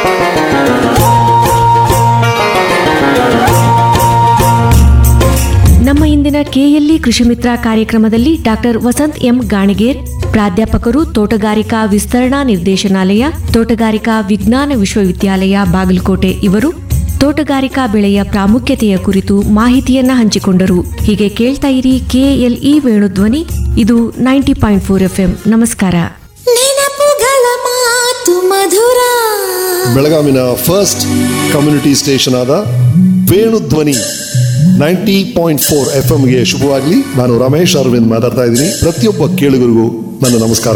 ನಮ್ಮ ಇಂದಿನ ಕೆಎಲ್ಇ ಕೃಷಿ ಮಿತ್ರ ಕಾರ್ಯಕ್ರಮದಲ್ಲಿ ಡಾಕ್ಟರ್ ವಸಂತ್ ಎಂ ಗಾಣಿಗೇರ್ ಪ್ರಾಧ್ಯಾಪಕರು ತೋಟಗಾರಿಕಾ ವಿಸ್ತರಣಾ ನಿರ್ದೇಶನಾಲಯ ತೋಟಗಾರಿಕಾ ವಿಜ್ಞಾನ ವಿಶ್ವವಿದ್ಯಾಲಯ ಬಾಗಲಕೋಟೆ ಇವರು ತೋಟಗಾರಿಕಾ ಬೆಳೆಯ ಪ್ರಾಮುಖ್ಯತೆಯ ಕುರಿತು ಮಾಹಿತಿಯನ್ನ ಹಂಚಿಕೊಂಡರು ಹೀಗೆ ಕೇಳ್ತಾ ಇರಿ ಕೆಎಲ್ಇ ವೇಣುಧ್ವನಿ ಇದು ನೈಂಟಿ ಪಾಯಿಂಟ್ ಫೋರ್ ಎಫ್ ನಮಸ್ಕಾರ ನೆನಪುಗಳ ಮಾತು ಮಧುರ ಬೆಳಗಾವಿನ ಫಸ್ಟ್ ಕಮ್ಯುನಿಟಿ ಸ್ಟೇಷನ್ ಆದ Venudhwani ninety point four F ಎಂಗೆ ಶುಭವಾಗಲಿ ನಾನು ರಮೇಶ್ ಅರವಿಂದ್ ಮಾತಾಡ್ತಾ ಇದ್ದೀನಿ ಪ್ರತಿಯೊಬ್ಬ ಕೇಳುಗರಿಗೂ ನನ್ನ ನಮಸ್ಕಾರ